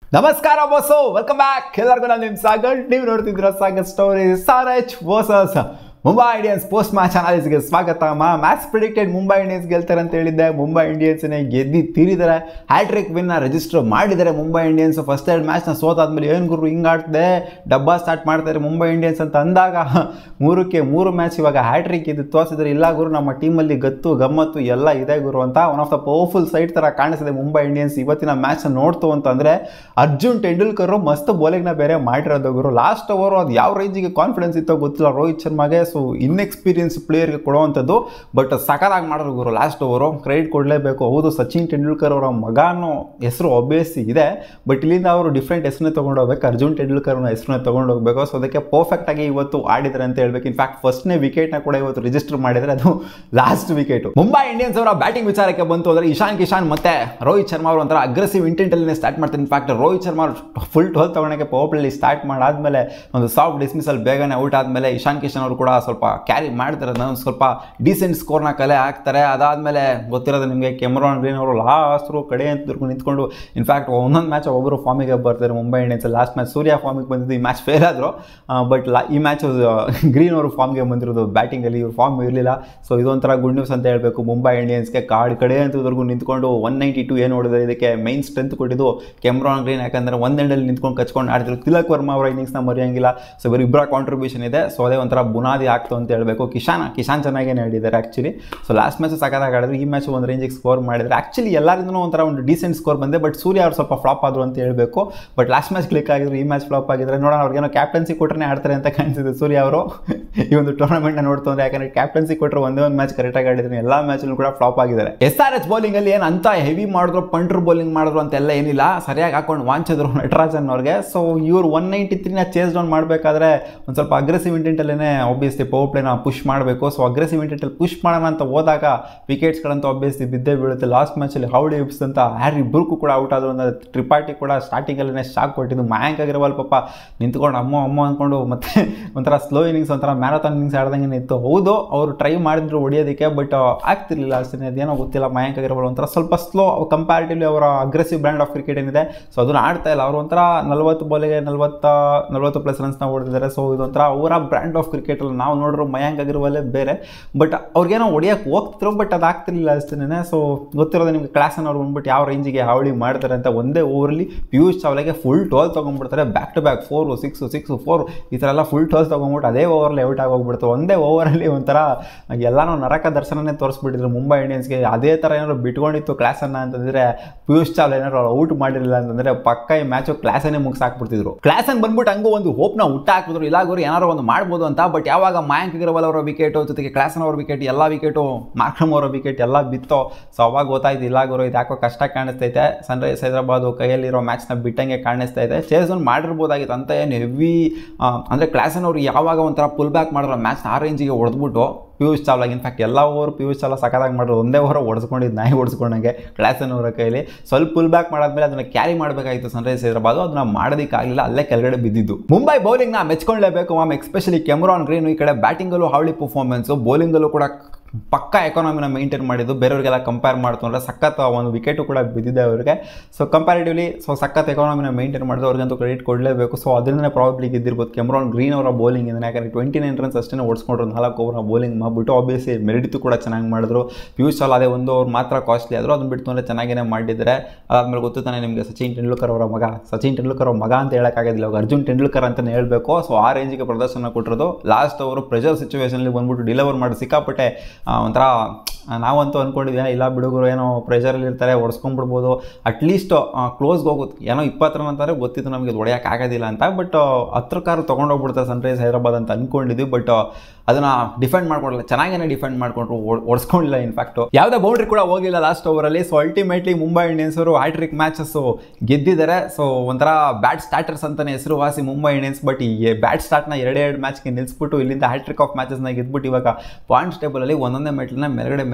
ನಮಸ್ಕಾರ bus welcome back ಎಲ್ಲರಿಗೂ ನಾನು ನಿಮ್ಮ ಸಾಗರ್ ನೀವು ನೋಡ್ತಿದ್ದೀರ Sagar story SRH versus Mumbai Indians post match ಅನಾಲಿಸ್ಗೆ ಸ್ವಾಗತ ಮ್ಯಾಚ್ ಪ್ರಿಡಿಕ್ಟೆಡ್ ಮುಂಬೈ ಇಂಡಿಯನ್ಸ್ ಗೆಲ್ತಾರೆ ಅಂತ ಹೇಳಿದ್ದೆ ಮುಂಬೈ ಇಂಡಿಯನ್ಸ್ನೇ ಗೆದ್ದಿ ತೀರಿದ್ದಾರೆ ಹ್ಯಾಟ್ರಿಕ್ ವಿನ್ನ ರಿಜಿಸ್ಟರ್ ಮಾಡಿದ್ದಾರೆ ಮುಂಬೈ ಇಂಡಿಯನ್ಸ್ ಫಸ್ಟ್ ಎರಡು ಮ್ಯಾಚ್ನ ಸೋತಾದ್ಮೇಲೆ ಏನು ಗುರು ಹಿಂಗೆ ಆಡ್ತಿದೆ ಡಬ್ಬಾ ಸ್ಟಾರ್ಟ್ ಮಾಡ್ತಾರೆ ಮುಂಬೈ ಇಂಡಿಯನ್ಸ್ ಅಂತ ಅಂದಾಗ ಮೂರಕ್ಕೆ ಮೂರು ಮ್ಯಾಚ್ ಇವಾಗ ಹ್ಯಾಟ್ರಿಕ್ ಇದು ತೋರಿಸಿದ್ರೆ ಇಲ್ಲ ಗುರು ನಮ್ಮ ಟೀಮಲ್ಲಿ ಗತ್ತು ಗಮ್ಮತ್ತು ಎಲ್ಲ ಇದೆ ಗುರು ಅಂತ one of the powerful side ಥರ ಕಾಣಿಸಿದೆ ಮುಂಬೈ ಇಂಡಿಯನ್ಸ್ ಇವತ್ತಿನ ಮ್ಯಾಚ್ನ ನೋಡ್ತು ಅಂತಂದರೆ ಅರ್ಜುನ್ ಟೆಂಡೂಲ್ಕರ್ ಮಸ್ತ್ ಬೌಲಿಂಗ್ನ ಬೇರೆ ಮಾಡಿರೋದು ಗುರು ಲಾಸ್ಟ್ ಓವರ್ ಅದು ಯಾವ ರೇಂಜಿಗೆ ಕಾನ್ಫಿಡೆನ್ಸ್ ಇತ್ತೋ ಗೊತ್ತಿಲ್ಲ ರೋಹಿತ್ ಶರ್ಮಾಗೆ ಸೊ ಇನ್ಎಕ್ಸ್ಪೀರಿಯನ್ಸ್ ಪ್ಲೇಯರ್ಗೆ ಕೊಡುವಂಥದ್ದು ಬಟ್ ಸಖತ್ತಾಗಿ ಮಾಡಿದ್ರು ಗುರು ಲಾಸ್ಟ್ ಓವರು ಕ್ರೆಡಿಟ್ ಕೊಡಲೇಬೇಕು ಹೌದು ಸಚಿನ್ ಟೆಂಡೂಲ್ಕರ್ ಅವರ ಮಗನೂ ಹೆಸರು ಒಬ್ಬಿಯಸ್ಲಿ ಇದೆ ಬಟ್ ಇಲ್ಲಿಂದ ಅವರು ಡಿಫ್ರೆಂಟ್ ಹೆಸರನ್ನೇ ತೊಗೊಂಡು ಹೋಗ್ಬೇಕು ಅರ್ಜುನ್ ಟೆಂಡೂಲ್ಕರ್ ಅವ್ರ ಹೆಸರನ್ನ ತೊಗೊಂಡು ಹೋಗಬೇಕು ಸೊ ಅದಕ್ಕೆ ಪರ್ಫೆಕ್ಟ್ ಆಗಿ ಇವತ್ತು ಆಡಿದ್ದಾರೆ ಅಂತ ಹೇಳ್ಬೇಕು ಇನ್ಫ್ಯಾಕ್ಟ್ ಫಸ್ಟ್ನೇ ವಿಕೆಟ್ನ ಕೂಡ ಇವತ್ತು ರಿಜಿಸ್ಟರ್ ಮಾಡಿದರೆ ಅದು ಲಾಸ್ಟ್ ವಿಕೆಟ್ ಮುಂಬೈ ಇಂಡಿಯನ್ಸ್ ಅವರ ಬ್ಯಾಟಿಂಗ್ ವಿಚಾರಕ್ಕೆ ಬಂತು ಅಂದರೆ ಇಶಾನ್ ಕಿಶಾನ್ ಮತ್ತೆ ರೋಹಿತ್ ಶರ್ಮಾ ಅವರು ಒಂಥರ ಅಗ್ರೆಸಿವ್ ಇಂಟೆಂಟಲ್ಲಿ ಸ್ಟಾರ್ಟ್ ಮಾಡ್ತಾರೆ in fact Rohit Sharma full twelve ತಗೊಳಕ್ಕೆ ಪವರ್ ಪ್ಲೇಲಿ ಸ್ಟಾರ್ಟ್ ಮಾಡಾದ್ಮೇಲೆ ಒಂದು ಸಾಫ್ಟ್ ಡಿಸ್ಮಿಸಲ್ ಬೇಗನೆ ಔಟ್ ಆದಮೇಲೆ ಇಶಾನ್ ಕಿಶನ್ ಅವರು ಕೂಡ ಸ್ವಲ್ಪ ಕ್ಯಾರಿ ಮಾಡ್ತಾರೆ ಅದನ್ನ ಒಂದು ಸ್ವಲ್ಪ ಡೀಸೆಂಟ್ ಸ್ಕೋರ್ನ ಕಲೆ ಹಾಕ್ತಾರೆ ಅದಾದಮೇಲೆ ಗೊತ್ತಿರೋದು ನಿಮಗೆ ಕೆಮ್ರಾನ್ ಗ್ರೀನ್ ಅವರು ಲಾಸ್ಟ್ರು ಕಡೆ ಅಂತ ನಿಂತ್ಕೊಂಡು ಇನ್ಫ್ಯಾಕ್ಟ್ ಒಂದೊಂದು ಮ್ಯಾಚ್ ಒಬ್ಬರು ಫಾರ್ಮಿಗೆ ಬರ್ತಾರೆ Mumbai Indians last match Surya ಫಾರ್ಮಿಗೆ ಬಂದಿದ್ದು ಈ ಮ್ಯಾಚ್ ಫೇಲ್ ಆದರು ಬಟ್ ಲಾ ಈ ಮ್ಯಾಚ್ ಗ್ರೀನ್ ಅವರು ಫಾರ್ಮ್ಗೆ ಬಂದಿರೋದು ಬ್ಯಾಟಿಂಗಲ್ಲಿ ಇವ್ರು ಫಾರ್ಮ್ ಇರಲಿಲ್ಲ ಸೊ ಇದೊಂಥರ ಗುಡ್ ನ್ಯೂಸ್ ಅಂತ ಹೇಳಬೇಕು ಮುಂಬೈ ಇಂಡಿಯನ್ಸ್ಗೆ ಕಾರ್ಡ್ ಕಡೆ ಅಂತವರೆಗೂ ನಿಂತ್ಕೊಂಡು ಒನ್ ನೈಂಟಿ ಟು ಏನು ನೋಡಿದ್ರೆ ಇದಕ್ಕೆ ಮೈನ್ ಸ್ಟ್ರೆಂತ್ ಕೊಟ್ಟಿದ್ದು ಕೆಮ್ರಾನ್ ಗ್ರೀನ್ ಯಾಕಂದರೆ ಒಂದು ಎಂಡಲ್ಲಿ ನಿಂತ್ಕೊಂಡು ಕಚ್ಕೊಂಡು ಆಡ್ತಿದ್ರು ತಿಲಕ್ ವರ್ಮಾ ಅವರ ಇನ್ನಿಂಗ್ಸ್ನ ಮರೆಯಂಗಿಲ್ಲ ಸೊ ಇವರು ಇಬ್ಬರ ಕಾಂಟ್ರಿಬ್ಯೂಷನ್ ಇದೆ ಸೊ ಅದೇ ಒಂಥರ ಬುನಾದಿ ಆಗ್ತು ಅಂತ ಹೇಳಬೇಕು ಕಿಶಾನ್ ಕಿಶಾನ್ ಚೆನ್ನಾಗೇ ಆಡಿದ್ದಾರೆ ಆ್ಯಕ್ಚುಲಿ ಸೊ ಲಾಸ್ಟ್ ಮ್ಯಾಚ್ ಸಖತ್ತಾಗಿ ಆಡಿದ್ರು ಈ ಮ್ಯಾಚ್ ಒಂದು ರೇಂಜಿಗೆ ಸ್ಕೋರ್ ಮಾಡಿದ್ರೆ ಆ್ಯಕ್ಚುಲಿ ಎಲ್ಲರಿಂದನೂ ಒಂಥರ ಒಂದು ಡೀಸೆಂಟ್ ಸ್ಕೋರ್ ಬಂದೆ ಬಟ್ ಸೂರ್ಯ ಅವ್ರು ಸ್ವಲ್ಪ ಫ್ಲಾಪ್ ಆದರು ಅಂತ ಹೇಳಬೇಕು ಬಟ್ ಲಾಸ್ಟ್ ಮ್ಯಾಚ್ ಕ್ಲಿಕ್ ಆಗಿದ್ರು ಈ ಮ್ಯಾಚ್ ಫ್ಲಾಪ್ ಆಗಿದ್ರೆ ನೋಡೋಣ ಅವ್ರಿಗೇನೋ ಕ್ಯಾಪ್ಟನ್ಸಿ ಕೊಟ್ಟರೆ ಆಡ್ತಾರೆ ಅಂತ ಕಾಣಿಸಿದೆ ಸೂರ್ಯ ಅವರು ಈ ಒಂದು ಟೂರ್ನಮೆಂಟ್ನ ನೋಡ್ತು ಅಂದ್ರೆ ಯಾಕಂದ್ರೆ ಕ್ಯಾಪ್ಟನ್ಸಿ ಕೊಟ್ಟರೆ ಒಂದೇ ಒಂದು ಮ್ಯಾಚ್ ಕರೆಕ್ಟಾಗಿ ಆಡಿದ್ರೆ ಎಲ್ಲ ಮ್ಯಾಚಲ್ಲೂ ಕೂಡ ಫ್ಲಾಪ್ ಆಗಿದ್ದಾರೆ ಎಸ್ ಆರ್ ಎಚ್ ಬೌಲಿಂಗಲ್ಲಿ ಏನು ಅಂತ ಹೆವಿ ಮಾಡಿದ್ರು ಪಂಟ್ರ್ ಬೌಲಿಂಗ್ ಮಾಡಿದ್ರು ಅಂತೆಲ್ಲ ಏನಿಲ್ಲ ಸರಿಯಾಗಿ ಹಾಕೊಂಡು ವಾಂಚಿದ್ರು ನಟರಾಜನ್ ಅವ್ರಿಗೆ ಸೊ ಇವ್ರು ಒನ್ ನೈಂಟಿ ತ್ರೀನ ಚೇಸ್ ಡೌನ್ ಮಾಡಬೇಕಾದ್ರೆ ಒಂದು ಸ್ವಲ್ಪ ಅಗ್ರೆಸಿವ್ ಇಂಟೆಂಟಲ್ಲೇ ಆಬ್ವಿಯಸ್ಲಿ ಪವರ್ ಪ್ಲೇನ ಪುಷ್ ಮಾಡಬೇಕು ಸೊ ಅಗ್ರೆಸಿವ್ ಇಂಟೆಂಟಲ್ಲಿ ಪುಷ್ ಮಾಡೋಣ ಅಂತ ಹೋದಾಗ ವಿಕೆಟ್ಸ್ಗಳಂತ ಆಬ್ವಿಯಸ್ಲಿ ಬಿದ್ದೇ ಬೀಳುತ್ತೆ ಲಾಸ್ಟ್ ಮ್ಯಾಚಲ್ಲಿ ಹೌಡಿ ಇಬ್ಸ್ ಅಂತ ಹ್ಯಾರಿ ಇಬ್ಬರಿಗೂ ಕೂಡ ಔಟ್ ಆದ್ರು ಅಂದ್ರೆ ತ್ರಿಪಾಠಿ ಕೂಡ ಸ್ಟಾರ್ಟಿಂಗಲ್ಲೇ ಶಾಕ್ ಕೊಟ್ಟಿದ್ದು ಮಯಾಂಕ್ ಆಗಿರವಲ್ ಪಾಪ ನಿಂತ್ಕೊಂಡು ಅಮ್ಮ ಅಮ್ಮ ಅಂದ್ಕೊಂಡು ಮತ್ತೆ ಒಂಥರ ಸ್ಲೋ ಇನ್ನಿಂಗ್ಸ್ ಒಂಥರ ಮ್ಯಾರಥಾನ್ ಇನ್ನಿಂಗ್ಸ್ ಆಡ್ದಂಗೆ ಇತ್ತು ಹೌದು ಅವರು ಟ್ರೈ ಮಾಡಿದ್ರು ಹೊಡಿಯೋದಕ್ಕೆ ಬಟ್ ಆಗ್ತಿರ್ಲಿಲ್ಲ ಅಷ್ಟೇ ಅದೇನೋ ಗೊತ್ತಿಲ್ಲ ಮಯಾಂಕ್ ಆಗಿರವಲ್ ಒಂಥರ ಸ್ವಲ್ಪ ಸ್ಲೋ ಕಂಪ್ಯಾರಿಟಿವ್ಲಿ ಅವರ ಅಗ್ರೆಸಿವ್ ಬ್ರ್ಯಾಂಡ್ ಆಫ್ ಕ್ರಿಕೆಟ್ ಏನಿದೆ ಸೊ ಅದನ್ನು ಆಡ್ತಾ ಇಲ್ಲ ಅವರು ಒಂಥರ ನಲ್ವತ್ತು ಬಾಲಿಗೆ ನಲ್ವತ್ತ ನಲ್ವತ್ತು ಪ್ಲಸ್ ರನ್ಸ್ನ ಹೊಡೆದಿದ್ದಾರೆ ಸೊ ಇದೊಂಥರ ಅವರ ಬ್ರ್ಯಾಂಡ್ ಆಫ್ ಕ್ರಿಕೆಟಲ್ಲಿ ನಾವು ನೋಡಿರೋ ಮಯಾಂಕ್ ಆಗಿರುವಲ್ಲೇ ಬೇರೆ ಬಟ್ ಅವ್ರಿಗೇನೋ ಹೊಡಿಯೋಕೆ ಹೋಗ್ತಿದ್ರು ಬಟ್ ಅದು ಆಗ್ತಿರ್ಲಿಲ್ಲ ಅಷ್ಟೇ ಸೊ ಗೊತ್ತಿರೋದು ನಿಮಗೆ ಕ್ಲಾಸನ್ನು ಅವ್ರು ಬಂದ್ಬಿಟ್ಟು ಯಾವ ರೇಂಜಿಗೆ ಹಾವಳಿ ಮಾಡ್ತಾರೆ ಅಂತ ಒಂದೇ ಓವರಲ್ಲಿ ಪಿಯೂಷ್ ಚಾವ್ಲಾಗೆ ಫುಲ್ ಟೋಲ್ ತೊಗೊಂಡ್ಬಿಡ್ತಾರೆ back to back four six six four ಈ ಥರ ಎಲ್ಲ ಫುಲ್ ಟೋಲ್ ತೊಗೊಂಡ್ಬಿಟ್ಟು ಅದೇ ಓವರಲ್ಲಿ ಔಟ್ ಆಗೋಗ್ಬಿಡ್ತು ಒಂದೇ ಓವರಲ್ಲಿ ಒಂಥರ ಎಲ್ಲನೂ ನರಕ ದರ್ಶನನೇ ತೋರಿಸ್ಬಿಟ್ಟಿದ್ರು ಮುಂಬೈ ಇಂಡಿಯನ್ಸ್ಗೆ ಅದೇ ಥರ ಏನಾದ್ರು ಬಿಟ್ಕೊಂಡಿತ್ತು ಕ್ಲಾಸನ್ನು ಅಂತಂದರೆ ಪಿಯೂಷ್ ಚಾವ್ಲಾ ಏನಾದ್ರು ಔಟ್ ಮಾಡಿರಲಿಲ್ಲ ಅಂತಂದರೆ ಪಕ್ಕ ಈ ಮ್ಯಾಚು ಕ್ಲಾಸನ್ನೇ ಮುಗಿಸಾಕ್ಬಿಡ್ತಿದ್ರು ಕ್ಲಾಸನ್ ಬಂದ್ಬಿಟ್ಟು ಹಂಗೂ ಒಂದು ಹೋಪ್ನ ಹುಟ್ಟ ಹಾಕಿದ್ರು ಇಲ್ಲ ಗುರು ಏನಾರು ಒಂದು ಮಾಡ್ಬೋದು ಅಂತ ಬಟ್ ಯಾವಾಗ ಮಯಾಂಕ್ ಅಗರ್ವಾಲ್ ಅವರ ವಿಕೆಟು ಜೊತೆಗೆ ಕ್ಲಾಸನ್ ಅವರ ವಿಕೆಟ್ ಎಲ್ಲ ವಿಕೆಟು ಮಾರ್ಕ್ರಮ್ ಅವರ ವಿಕೆಟ್ ಎಲ್ಲ ಬಿತ್ತೋ ಸೊ ಅವಾಗ ಗೊತ್ತಾಯ್ತು ಇಲ್ಲ ಗುರು ಇದು ಯಾಕೋ ಕಷ್ಟ ಕಾಣಿಸ್ತೈತೆ ಸನ್ರೈಸ್ ಹೈದರಾಬಾದು ಕೈಯಲ್ಲಿರೋ ಮ್ಯಾಚ್ನ ಬಿಟ್ಟಂಗೆ ಕಾಣಿಸ್ತಾ ಇದೆ ಚೇಸನ್ ಮಾಡಿರ್ಬೋದಾಗಿತ್ತು ಅಂತ ಏನು ಹೆವಿ ಅಂದರೆ ಕ್ಲಾಸನ್ ಅವರು ಯಾವಾಗ ಒಂಥರ ಪುಲ್ ಬ್ಯಾಕ್ ಮಾಡಿರೋ ಮ್ಯಾಚ್ನ ಆ ರೇಂಜಿಗೆ ಹೊಡೆದ್ಬಿಟ್ಟು ಪಿಯೂಷ್ ಚಾವ್ಲಾಗ್ ಇನ್ಫ್ಯಾಕ್ಟ್ ಎಲ್ಲ ಓವರ್ ಪಿಯೂಷ್ ಚಾವ್ಲಾ ಸಖತ್ತಾಗಿ ಮಾಡಿದ್ರು ಒಂದೇ ಓವರ್ ಹೊಡೆಸ್ಕೊಂಡಿದ್ದು ನಾಯಿ ಹೊಡೆಸ್ಕೊಂಡಂಗೆ ಕ್ಲಾಸನ್ ಅವರ ಕೈಲಿ ಸ್ವಲ್ಪ ಪುಲ್ ಬ್ಯಾಕ್ ಮಾಡಾದ್ಮೇಲೆ ಅದನ್ನು ಕ್ಯಾರಿ ಮಾಡಬೇಕಾಗಿತ್ತು ಸನ್ರೈಸ್ ಹೈದರಾಬಾದ್ ಅದನ್ನ ಮಾಡೋದಕ್ಕಾಗಲಿಲ್ಲ ಅಲ್ಲೇ ಕೆಳಗಡೆ ಬಿದ್ದಿದ್ದು ಮುಂಬೈ ಬೌಲಿಂಗ್ನ ಮೆಚ್ಕೊಳ್ಳೇಬೇಕು ಮ್ಯಾಮ್ ಎಸ್ಪೆಷಲಿ ಕೆಮ್ರಾನ್ ಗ್ರೀನ್ ಈ ಕಡೆ ಬ್ಯಾಟಿಂಗಲ್ಲೂ ಹಾವಳಿ ಪರ್ಫಾರ್ಮೆನ್ಸು ಬೌಲಿಂಗಲ್ಲೂ ಕೂಡ ಪಕ್ಕ ಎಕಾನಮಿನ ಮೇಂಟೈನ್ ಮಾಡಿದ್ದು ಬೇರೆಯವ್ರಿಗೆಲ್ಲ ಕಂಪೇರ್ ಮಾಡ್ತು ಅಂದರೆ ಸಖತ್ ಒಂದು ವಿಕೆಟು ಕೂಡ ಬಿದ್ದಿದೆ ಅವರಿಗೆ ಸೊ ಕಂಪ್ಯಾರಿಟಿವ್ಲಿ ಸೊ ಸಖತ್ ಎಕಾನಮಿನ ಮೇಂಟೈನ್ ಮಾಡಿದ್ರು ಅವ್ರಿಗಂತೂ ಕ್ರೆಡಿಟ್ ಕೊಡಲೇಬೇಕು ಸೊ ಅದರಿಂದನೇ ಪ್ರಾಬ್ಲಿ ಗೆದ್ದಿರ್ಬೋದು ಕೆಮ್ರಾನ್ ಗ್ರೀನ್ ಅವರ ಬೌಲಿಂಗ್ ಇದೆ ಯಾಕಂದರೆ ಟ್ವೆಂಟಿ ನೈನ್ ರನ್ಸ್ ಅಷ್ಟೇ ಓಡಿಸ್ಕೊಂಡ್ರು ನಾಲ್ಕು ಓವರ್ ಬೌಲಿಂಗ್ ಮಾಡಿಬಿಟ್ಟು ಆಬ್ವಿಯಸ್ಲಿ ಮೆರಿಡಿತು ಕೂಡ ಚೆನ್ನಾಗಿ ಮಾಡಿದ್ರು ಪಿಯೂಷ್ ಚಾಲ್ ಅದೇ ಒಂದು ಓವರ್ ಮಾತ್ರ ಕಾಸ್ಟ್ಲಿ ಆದರೂ ಅದನ್ನು ಬಿಟ್ಟು ಅಂದರೆ ಚೆನ್ನಾಗೇ ಮಾಡಿದ್ದಾರೆ ಅದಾದಮೇಲೆ ಗೊತ್ತು ತಾನೆ ನಿಮಗೆ ಸಚಿನ್ ತೆಂಡೂಲ್ಕರ್ ಅವರ ಮಗ ಸಚಿನ್ ತೆಂಡೂಲ್ಕರ್ ಅವ್ರ ಮಗ ಅಂತ ಹೇಳೋಕ್ಕಾಗೋದಿಲ್ಲ ಇವಾಗ ಅರ್ಜುನ್ ತೆಂಡೂಲ್ಕರ್ ಅಂತಲೇ ಹೇಳಬೇಕು ಸೊ ಆ ರೇಂಜಿಗೆ ಪ್ರದರ್ಶನ ಕೊಟ್ಟಿರೋದು ಲಾಸ್ಟ್ ಅವರು ಪ್ರೆಷರ್ ಸಿಚುವೇಷನಲ್ಲಿ ಬಂದ್ಬಿಟ್ಟು ಡಿಲಿವರ್ ಮಾಡಿ ಸಿಕ್ಕಾಪಟ್ಟೆ ಒಂಥರ ನಾವಂತೂ ಅಂದ್ಕೊಂಡಿದ್ವಿ ಇಲ್ಲ ಬಿಡುಗರು ಏನೋ ಪ್ರೆಷರಲ್ಲಿ ಇರ್ತಾರೆ ಹೊಡ್ಸ್ಕೊಂಡ್ಬಿಡ್ಬೋದು ಅಟ್ಲೀಸ್ಟ್ ಕ್ಲೋಸ್ಗೆ ಹೋಗುತ್ತೆ ಏನೋ ಇಪ್ಪತ್ತು ರನ್ ಅಂತಾರೆ ಗೊತ್ತಿತ್ತು ನಮಗೆ ಅದು ಹೊಡೆಯೋಕೆ ಆಗೋದಿಲ್ಲ ಅಂತ ಬಟ್ ಹತ್ರ ಕಾರು ತೊಗೊಂಡೋಗ್ಬಿಡ್ತಾರೆ ಸನ್ರೈಸ್ ಹೈದರಾಬಾದ್ ಅಂತ ಅಂದ್ಕೊಂಡಿದ್ವಿ ಬಟ್ ಅದನ್ನು ಡಿಫೆಂಡ್ ಮಾಡ್ಕೊಂಡಿಲ್ಲ ಚೆನ್ನಾಗೇ ಡಿಫೆಂಡ್ ಮಾಡ್ಕೊಂಡ್ರು ಓಡಿಸ್ಕೊಂಡಿಲ್ಲ ಇನ್ಫ್ಯಾಕ್ಟು ಯಾವುದೇ ಬೌಂಡ್ರಿ ಕೂಡ ಹೋಗಿಲ್ಲ ಲಾಸ್ಟ್ ಓವರಲ್ಲಿ ಸೊ ಅಲ್ಟಿಮೇಟ್ಲಿ ಮುಂಬೈ ಇಂಡಿಯನ್ಸ್ ಅವರು ಹ್ಯಾಟ್ರಿಕ್ ಮ್ಯಾಚಸ್ಸು ಗೆದ್ದಿದ್ದಾರೆ ಸೊ ಒಂಥರ ಬ್ಯಾಟ್ ಸ್ಟಾರ್ಟರ್ಸ್ ಅಂತಲೇ ಹೆಸರುವಾಸಿ ಮುಂಬೈ ಇಂಡಿಯನ್ಸ್ ಬಟ್ ಈ ಬ್ಯಾಟ್ ಸ್ಟಾರ್ಟ್ನ ಎರಡೇ ಎರಡು ಮ್ಯಾಚ್ಗೆ ನಿಲ್ಲಿಸ್ಬಿಟ್ಟು ಇಲ್ಲಿಂದ ಹ್ಯಾಟ್ರಿಕ್ ಆಫ್ ಮ್ಯಾಚಸ್ನ ಗೆದ್ಬಿಟ್ಟು ಇವಾಗ ಪಾಯಿಂಟ್ಸ್ ಟೇಬಲಲ್ಲಿ ಒಂದೊಂದೇ ಮೆಟ್ಲನ್ನ ಮೇಲ್ಗಡೆ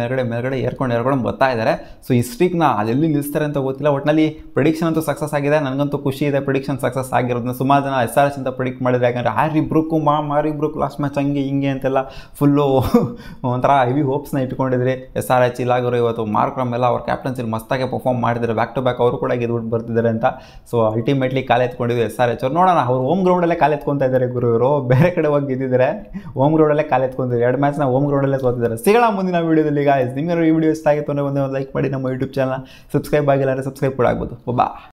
ಮೇಲ್ಗಡೆ ಮೇಲ್ಗಡೆ ಏರ್ಕೊಂಡು ಏರ್ಕೊಂಡು ಬರ್ತಾ ಇದ್ದಾರೆ ಸೊ ಈ ಸ್ಟ್ರೀಕ್ನ ಅದೆಲ್ಲಿ ನಿಲ್ಲಿಸ್ತಾರೆ ಅಂತ ಗೊತ್ತಿಲ್ಲ ಒಟ್ಟಿನಲ್ಲಿ ಪ್ರಿಡಿಕ್ಷನ್ ಅಂತೂ ಸಕ್ಸಸ್ ಆಗಿದೆ ನನಗಂತೂ ಖುಷಿ ಇದೆ ಪ್ರಿಡಿಕ್ಷನ್ ಸಕ್ಸಸ್ ಆಗಿರೋದನ್ನ ಸುಮಾರು ಜನ ಎಸ್ ಆರ್ ಎಸ್ ಅಂತ ಪ್ರಿಡಿಕ್ಟ್ ಮಾಡಿದ್ರೆ ಯಾಕಂದರೆ ಆರ್ ಬ್ರೂಕು ಮಾ ಮಾರಿ ಬ್ರೂಕ್ ಲಾಸ್ಟ್ ಮ್ಯಾಚ್ ಹಂಗೆ ಹಿಂಗೆ ಅಂತೆಲ್ಲ ಫುಲ್ಲು ಒಂಥರ ಹೆವಿ ಹೋಪ್ಸ್ನ ಇಟ್ಕೊಂಡಿದ್ರಿ ಎಸ್ ಆರ್ ಎಚ್ ಇಲ್ಲಾಗರು ಇವತ್ತು ಮಾರ್ಕ್ ಎಲ್ಲ ಅವ್ರ ಕ್ಯಾಪ್ಟನ್ಸಿಲಿ ಮಸ್ತಾಗೆ ಪರ್ಫಾರ್ಮ್ ಮಾಡಿದ್ದಾರೆ ಬ್ಯಾಕ್ ಟು ಬ್ಯಾಕ್ ಅವರು ಕೂಡ ಗೆದ್ಬಿಟ್ಟು ಬರ್ತಿದ್ದಾರೆ ಅಂತ ಸೊ ಅಲ್ಟಿಮೇಟ್ಲಿ ಕಾಲು ಎತ್ಕೊಂಡಿದ್ದು ಎಸ್ ಆರ್ ಎಚ್ ಅವ್ರು ನೋಡೋಣ ಅವ್ರು ಹೋಮ್ ಗ್ರೌಂಡಲ್ಲೇ ಕಾಲು ಎತ್ಕೊತಾ ಇದ್ದಾರೆ ಗುರು ಇವರು ಬೇರೆ ಕಡೆ ಹೋಗಿ ಗೆದ್ದಿದ್ದಾರೆ ಹೋಮ್ ಗ್ರೌಂಡಲ್ಲೇ ಕಾಲು ಎತ್ಕೊಂತಿದ್ದಾರೆ ಎರಡು ಮ್ಯಾಚ್ನ ಹೋಮ್ ಗ್ರೌಂಡಲ್ಲೇ ಸೋತಿದ್ದಾರೆ ಸಿಗೋಣ ಮುಂದಿನ ವೀಡಿಯೋದಲ್ಲಿ ಗಾಯ್ಸ್ ನಿಮಗೆ ಈ ವಿಡಿಯೋ ಇಷ್ಟ ಆಗಿತ್ತು ಅಂದರೆ ಒಂದೇ ಒಂದು ಲೈಕ್ ಮಾಡಿ ನಮ್ಮ ಯೂಟ್ಯೂಬ್ ಚಾನಲ್ ಸಬ್ಸ್ಕ್ರೈಬ್ ಆಗಿಲ್ಲ ಅಂದರೆ ಸಬ್ಸ್ಕ್ರೈಬ್ ಕೂಡ ಆಗ್ಬೋದು ಬಾ